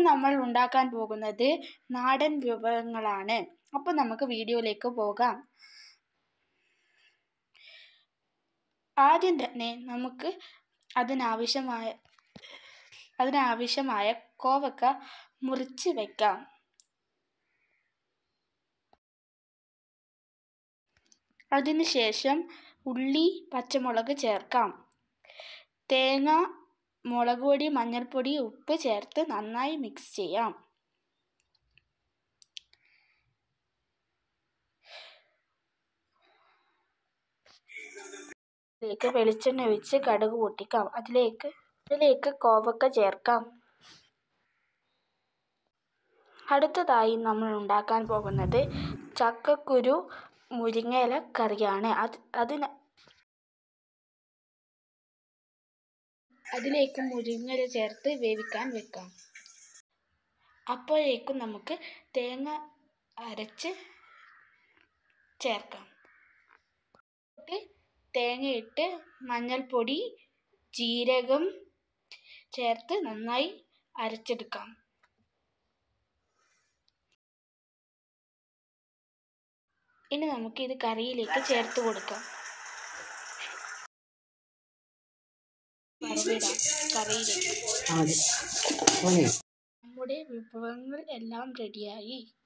നമ്മൾ ഉണ്ടാക്കാൻ പോകുന്നത് നാടൻ വിഭവങ്ങളാണ് അപ്പോൾ നമുക്ക് വീഡിയോയിലേക്ക് പോകാം ആദ്യം തന്നെ നമുക്ക് അതിനാവശ്യമായ അതിനാവശ്യമായ കോവക്ക മുറിച്ച് വയ്ക്കാം അതിനുശേഷം ഉള്ളി പച്ചമുളക് ചേർക്കാം തേങ്ങ മുളക് പൊടി മഞ്ഞൾപ്പൊടി ഉപ്പ് ചേർത്ത് നന്നായി മിക്സ് ചെയ്യാം അതിലേക്ക് വെളിച്ചെണ്ണ ഒഴിച്ച് കടുക് പൊട്ടിക്കാം അതിലേക്ക് അതിലേക്ക് കോവക്ക ചേർക്കാം അടുത്തതായി നമ്മൾ ഉണ്ടാക്കാൻ പോകുന്നത് ചക്കക്കുരു മുരിങ്ങയില കറിയാണ് അത് അതിന് അതിലേക്ക് മുരിങ്ങയില ചേർത്ത് വേവിക്കാൻ വെക്കാം അപ്പോഴേക്കും നമുക്ക് തേങ്ങ അരച്ച് ചേർക്കാം തേങ്ങയിട്ട് മഞ്ഞൾപ്പൊടി ജീരകം ചേർത്ത് നന്നായി അരച്ചെടുക്കാം ഇനി നമുക്ക് ഇത് കറിയിലേക്ക് ചേർത്ത് കൊടുക്കാം വറവിടാം കറിയിലേക്ക് നമ്മുടെ വിഭവങ്ങൾ എല്ലാം റെഡിയായി